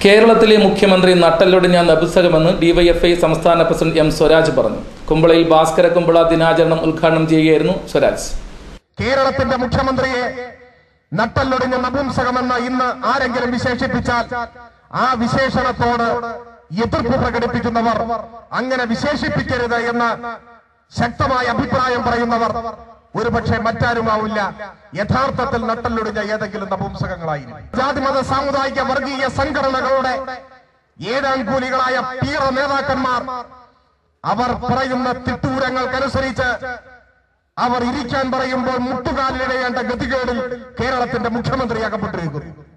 കേരളത്തിലെ മുഖ്യമന്ത്രി നട്ടല്ലൊടിഞ്ഞ നപുസകമെന്ന് ഡിവൈഎഫ്ഐ സംസ്ഥാന പ്രസിഡന്റ് എം സ്വരാജ് പറഞ്ഞു കുമ്പളയിൽ ഭാസ്കര കുമ്പള ദിനാചരണം ഉദ്ഘാടനം ചെയ്യുകയായിരുന്നു സ്വരാജ് കേരളത്തിന്റെ മുഖ്യമന്ത്രിയെ നട്ടല്ലൊടിഞ്ഞ നപുംസകമെന്ന് ഇന്ന് ആരെങ്കിലും വിശേഷിപ്പിച്ചാൽ ആ വിശേഷണത്തോട് എതിർപ്പ് പ്രകടിപ്പിക്കുന്നവർ അങ്ങനെ വിശേഷിപ്പിക്കരുത് എന്ന് ശക്തമായ അഭിപ്രായം പറയുന്നവർ ഒരുപക്ഷെ മറ്റാരുമാവില്ല യഥാർത്ഥത്തിൽ നട്ടല്ലൊടിഞ്ഞ ഏതെങ്കിലും നപുംസകങ്ങളായിരിക്കും ജാതിമത സാമുദായിക വർഗീയ സംഘടനകളുടെ ഏഴാം കൂലികളായ പീറ നേതാക്കന്മാർ അവർ പറയുന്ന തിട്ടൂരങ്ങൾക്കനുസരിച്ച് അവർ ഇരിക്കാൻ പറയുമ്പോൾ മുട്ടുകാലിലിടേണ്ട ഗതികേടിൽ കേരളത്തിന്റെ മുഖ്യമന്ത്രി അകപ്പെട്ടിരിക്കുന്നു